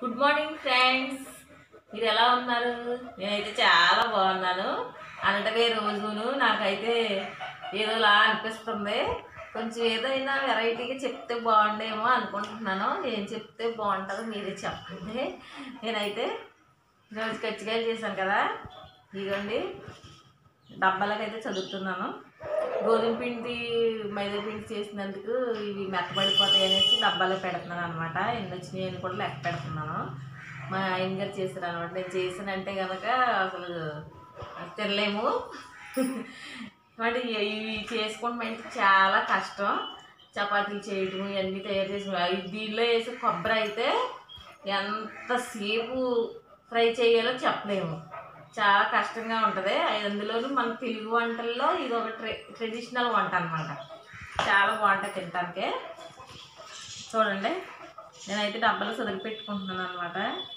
good morning friends మీరు ఎలా ఉన్నారు నేనైతే చాలా బాగున్నాను అనటమే రోజును నాకైతే ఏదోలా అనిపిస్తుంది కొంచెం ఏదైనా వెరైటీగా చెప్తే బాగుండేమో అనుకుంటున్నాను ఏం చెప్తే బాగుంటుందో మీరే చెప్పండి నేనైతే రోజు కచ్చికాయలు చేశాను కదా ఇదిగోండి డబ్బాలకైతే చదువుతున్నాను గోధుమ పిండి మైదా పిండి చేసినందుకు ఇవి మెత్తబడిపోతాయి అనేసి డబ్బాలో పెడుతున్నాను అనమాట ఎన్ని వచ్చినాయి అని కూడా లెక్క పెడుతున్నాను మా ఆయన గారు చేశారు అనమాట నేను చేసానంటే కనుక అసలు తినలేము అంటే ఇవి చేసుకోవడం అంటే చాలా కష్టం చపాతీలు చేయడం ఇవన్నీ తయారు చేసి అవి దీనిలో వేసి కొబ్బరి అయితే ఎంతసేపు ఫ్రై చేయాలో చెప్పలేము చాలా కష్టంగా ఉంటుంది అందులోనూ మన తెలుగు వంటల్లో ఇది ఒక ట్రె ట్రెడిషనల్ వంట అనమాట చాలా బాగుంటుంది తినటానికి చూడండి నేనైతే డబ్బాలో సొదిలి పెట్టుకుంటున్నాను అనమాట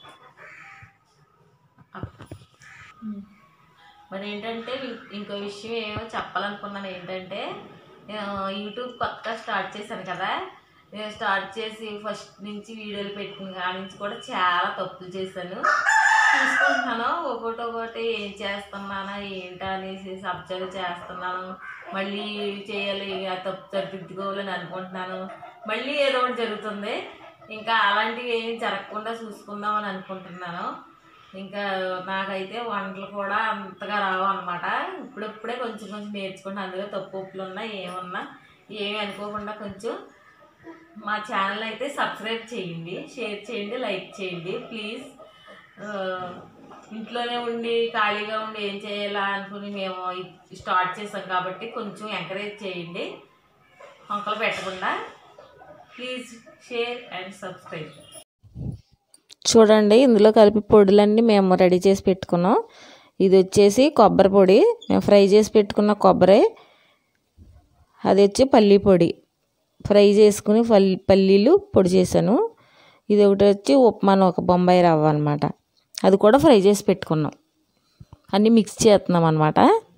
మరి ఏంటంటే ఇం- ఇంకో విషయం ఏమో చెప్పాలనుకున్నాను ఏంటంటే నేను యూట్యూబ్ కొత్తగా స్టార్ట్ చేశాను కదా నేను స్టార్ట్ చేసి ఫస్ట్ నుంచి వీడియోలు పెట్టిన కాడి నుంచి కూడా చాలా తప్పులు చేశాను చూసుకుంటున్నాను ఒకటి ఒకటి ఏం చేస్తున్నానా ఏంటా అనేసి సబ్జెక్ట్ చేస్తున్నాను మళ్ళీ చేయాలి ఆ తప్పు సరిదిద్దుకోవాలని అనుకుంటున్నాను మళ్ళీ ఏదో ఒకటి జరుగుతుంది ఇంకా అలాంటివి ఏం జరగకుండా చూసుకుందామని అనుకుంటున్నాను ఇంకా నాకైతే వంటలు కూడా అంతగా రావు అనమాట ఇప్పుడిప్పుడే కొంచెం కొంచెం నేర్చుకుంటాను అందులో తప్పు ఒప్పులు ఉన్నా ఏమున్నా ఏమి అనుకోకుండా కొంచెం మా ఛానల్ అయితే సబ్స్క్రైబ్ చేయండి షేర్ చేయండి లైక్ చేయండి ప్లీజ్ ఆ, ఇంట్లోనే ఉండి ఖాళీగా ఉండి ఏం చేయాలా అనుకుని మేము ఇది స్టార్ట్ చేసాం కాబట్టి కొంచెం ఎంకరేజ్ చేయండి వంకలు పెట్టకుండా ప్లీజ్ షేర్ అండ్ సబ్స్క్రైబ్ చూడండి ఇందులో కలిపి పొడులన్నీ మేము రెడీ చేసి పెట్టుకున్నాం ఇది వచ్చేసి కొబ్బరి పొడి మేము ఫ్రై చేసి పెట్టుకున్న కొబ్బరి అది వచ్చి పల్లీ పొడి ఫ్రై చేసుకుని పల్లి పల్లీలు పొడి చేశాను ఇది ఒకటి వచ్చి ఉప్మాను ఒక బొంబాయి రవ్వ అనమాట అది కూడా ఫ్రై చేసి పెట్టుకున్నాం అన్నీ మిక్స్ చేస్తున్నాం అనమాట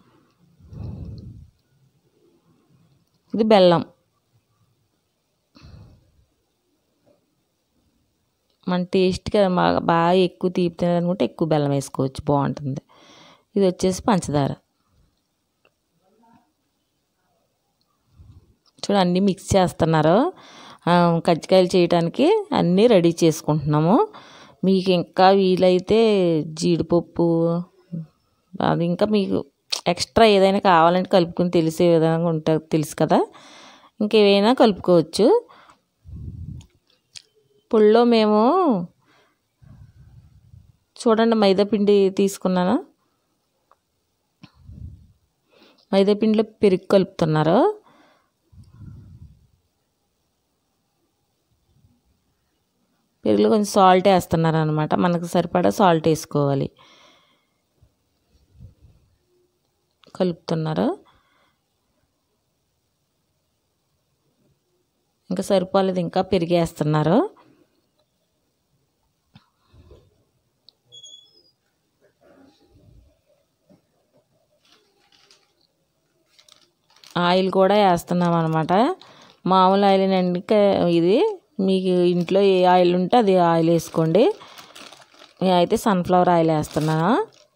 ఇది బెల్లం మన టేస్ట్కి అది బాగా బాగా ఎక్కువ తీపి తినాలనుకుంటే ఎక్కువ బెల్లం వేసుకోవచ్చు బాగుంటుంది ఇది వచ్చేసి పంచదార చూడు అన్నీ మిక్స్ చేస్తున్నారు ఆ, కజ్జికాయలు చేయడానికి అన్నీ రెడీ చేసుకుంటున్నాము మీకు ఇంకా వీలైతే జీడిపప్పు అది ఇంకా మీకు ఎక్స్ట్రా ఏదైనా కావాలంటే కలుపుకుని తెలిసే విధంగా ఉంటుంది తెలుసు కదా ఇంకేవైనా కలుపుకోవచ్చు పుల్లో మేము చూడండి మైదా పిండి తీసుకున్నాను మైదా పిండిలో పెరుగు కలుపుతున్నారు పెరుగులో కొంచెం సాల్ట్ వేస్తున్నారు అనమాట మనకు సరిపడా సాల్ట్ వేసుకోవాలి కలుపుతున్నారు ఇంకా సరిపోలేదు ఇంకా పెరిగేస్తున్నారు ఆయిల్ కూడా వేస్తున్నాం అనమాట మామూలు ఆయిల్ అండి ఇది మీకు ఇంట్లో ఏ ఆయిల్ ఉంటే అది ఆయిల్ వేసుకోండి నేనైతే సన్ఫ్లవర్ ఆయిల్ వేస్తున్నాను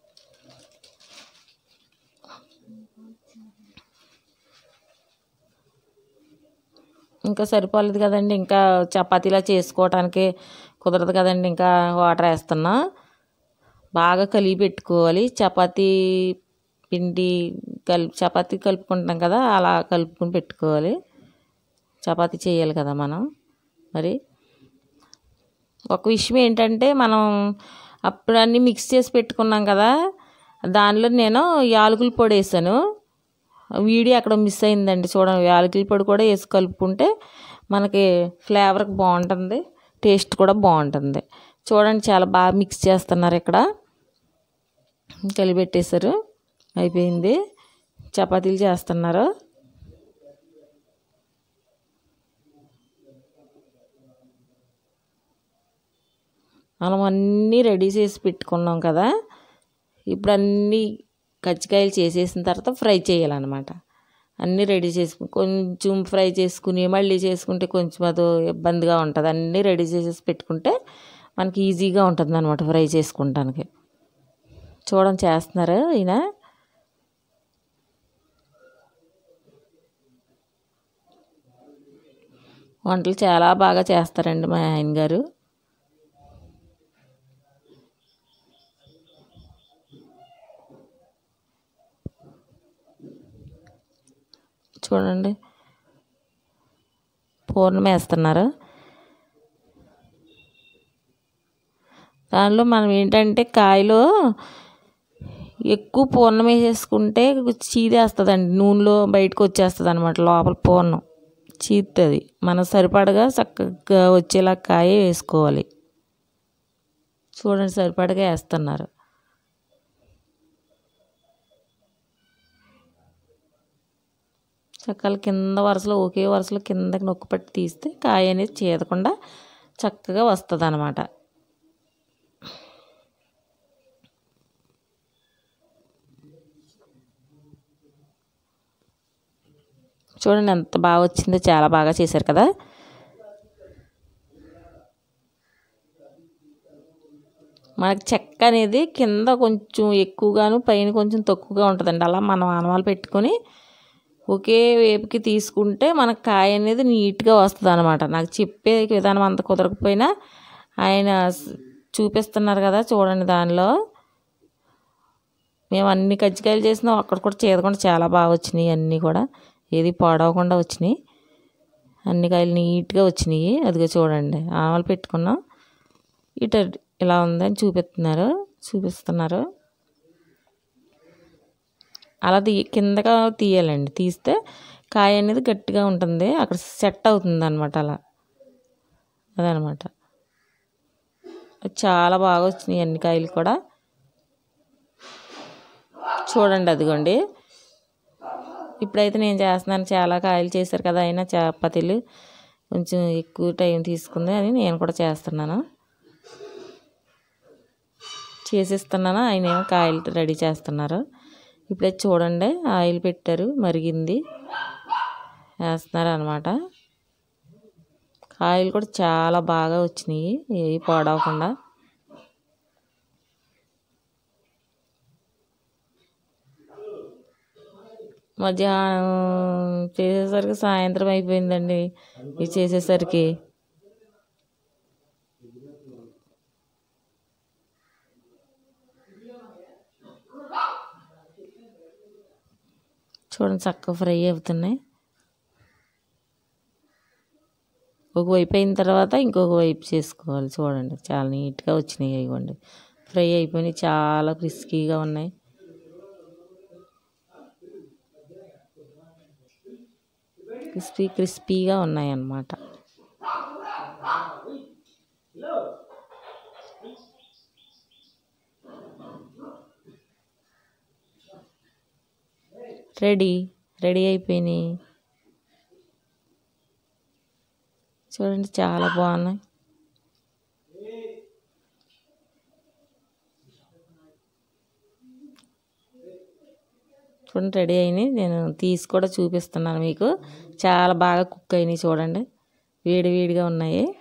ఇంకా సరిపోలేదు కదండి ఇంకా చపాతీలా చేసుకోవటానికి కుదరదు కదండి ఇంకా వాటర్ వేస్తున్నా బాగా కలిపి పెట్టుకోవాలి చపాతీ పిండి కలిపి చపాతీ కలుపుకుంటాం కదా అలా కలుపుకొని పెట్టుకోవాలి చపాతీ చేయాలి కదా మనం మరి ఒక విషయం ఏంటంటే మనం అప్పుడు అన్నీ మిక్స్ చేసి పెట్టుకున్నాం కదా దానిలో నేను యాలకుల పొడి వేసాను వీడియో అక్కడ మిస్ అయిందండి చూడండి యాలకుల పొడి కూడా వేసి కలుపుకుంటే మనకి ఫ్లేవర్ బాగుంటుంది టేస్ట్ కూడా బాగుంటుంది చూడండి చాలా బాగా మిక్స్ చేస్తున్నారు ఇక్కడ కలిపెట్టేశారు అయిపోయింది చపాతీలు చేస్తున్నారు మనం అన్నీ రెడీ చేసి పెట్టుకున్నాం కదా ఇప్పుడు అన్నీ కజ్జికాయలు చేసేసిన తర్వాత ఫ్రై చేయాలన్నమాట అన్నీ రెడీ చేసుకుని కొంచెం ఫ్రై చేసుకుని మళ్ళీ చేసుకుంటే కొంచెం అదో ఇబ్బందిగా ఉంటుంది అన్నీ రెడీ చేసేసి పెట్టుకుంటే మనకి ఈజీగా ఉంటుంది అనమాట ఫ్రై చేసుకుంటానికి చూడండి చేస్తున్నారు ఈయన వంటలు చాలా బాగా చేస్తారండి మా ఆయన గారు చూడండి పూర్ణం వేస్తున్నారు దానిలో మనం ఏంటంటే కాయలో ఎక్కువ పూర్ణం వేసేసుకుంటే చీదేస్తుందండి నూనెలో బయటకు వచ్చేస్తుంది అనమాట లోపల పూర్ణం చీతుంది మనం సరిపడగా చక్కగా వచ్చేలా కాయ వేసుకోవాలి చూడండి సరిపడగా వేస్తున్నారు చక్కగా కింద వరుసలో ఒకే వరుసలో కిందకి నొక్కు పట్టి తీస్తే కాయ అనేది చీదకుండా చక్కగా వస్తుంది అనమాట చూడండి ఎంత బాగా వచ్చిందో చాలా బాగా చేశారు కదా మనకి చెక్క అనేది కింద కొంచెం ఎక్కువగాను పైన కొంచెం తక్కువగా ఉంటుందండి అలా మనం ఆనవాలు పెట్టుకొని ఒకే వేపుకి తీసుకుంటే మనకు కాయ అనేది నీట్గా వస్తుంది అనమాట నాకు చెప్పే విధానం అంత కుదరకపోయినా ఆయన స్- చూపిస్తున్నారు కదా చూడండి దానిలో మేము అన్ని కజ్జికాయలు చేసినా అక్కడ కూడా చేదకుండా చాలా బాగా వచ్చినాయి అన్నీ కూడా ఏది పాడవకుండా వచ్చినాయి అన్ని కాయలు నీట్గా వచ్చినాయి అదిగో చూడండి ఆమలు పెట్టుకున్నాం ఇట ఇలా ఉందని చూపిస్తున్నారు చూపిస్తున్నారు అలా తీ కిందగా తీయాలండి తీస్తే కాయ అనేది గట్టిగా ఉంటుంది అక్కడ సెట్ అవుతుంది అనమాట అలా అదనమాట చాలా బాగా వచ్చినాయి అన్ని కాయలు కూడా చూడండి అదిగోండి ఇప్పుడైతే నేను చేస్తున్నాను చాలా కాయలు చేశారు కదా అయినా చపాతీలు కొంచెం ఎక్కువ టైం తీసుకుంది అని నేను కూడా చేస్తున్నాను చేసిస్తున్నాను ఆయన ఏమో కాయలు రెడీ చేస్తున్నారు ఇప్పుడైతే చూడండి ఆయిల్ పెట్టారు మరిగింది వేస్తున్నారు అనమాట కాయలు కూడా చాలా బాగా వచ్చినాయి ఏవి పాడవకుండా మధ్యాహ్నం చేసేసరికి సాయంత్రం అయిపోయిందండి ఇది చేసేసరికి చూడండి చక్కగా ఫ్రై అవుతున్నాయి ఒక వైపు అయిన తర్వాత ఇంకొక వైపు చేసుకోవాలి చూడండి చాలా నీట్గా వచ్చినాయి ఇవ్వండి ఫ్రై అయిపోయినాయి చాలా క్రిస్పీగా ఉన్నాయి క్రిస్పీ క్రిస్పీగా ఉన్నాయి అన్నమాట రెడీ రెడీ అయిపోయినాయి చూడండి చాలా బాగున్నాయి చూడండి రెడీ అయినాయి నేను తీసి కూడా చూపిస్తున్నాను మీకు చాలా బాగా కుక్ అయినాయి చూడండి వేడి వేడిగా ఉన్నాయి